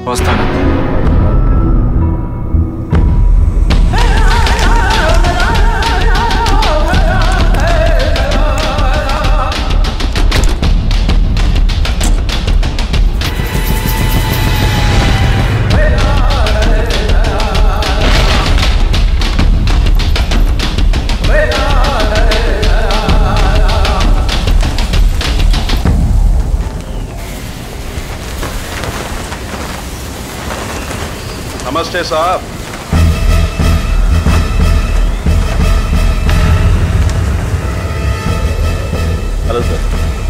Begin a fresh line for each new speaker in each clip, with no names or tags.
వస్తాను
నమస్తే sir hello sir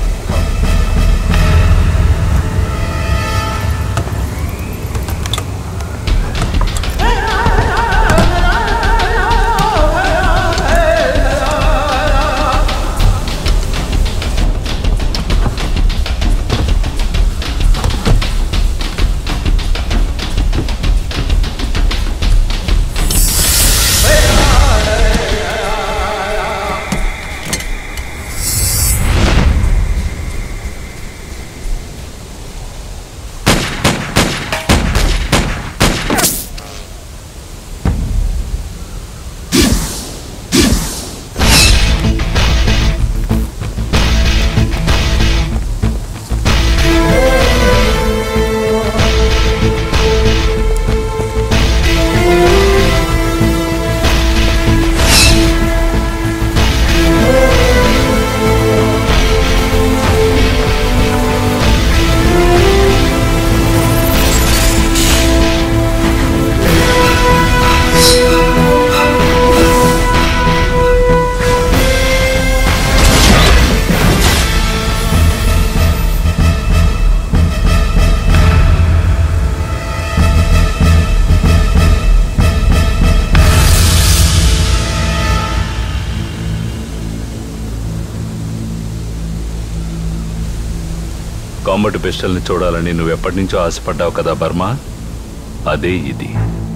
combat పిస్టల్ని చూడాలని నువ్వు ఎప్పటి నుంచో ఆశపడ్డావు కదా బర్మా అదే ఇది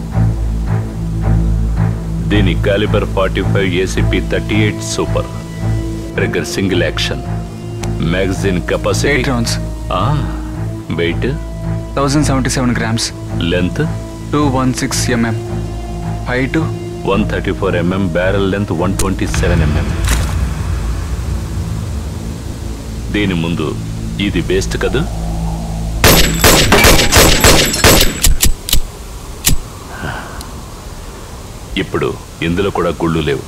దీని calibre forty five ACP thirty eight super trigger single action magazine capacity
eight rounds
weight
thousand seventy seven grams
length
two one six mm height
one thirty four mm barrel length one twenty seven mm దీని ముందు ఇది based కదా ఇప్పుడు ఇందులో కూడా గుళ్ళు లేవు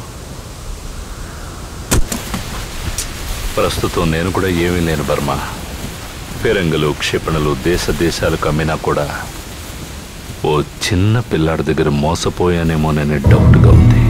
ప్రస్తుతం నేను కూడా ఏమీ లేను బర్మ ఫిరంగులు క్షిపణులు దేశ దేశాలకు అమ్మినా కూడా ఓ చిన్న పిల్లాడి దగ్గర మోసపోయానేమోననే డౌట్గా ఉంది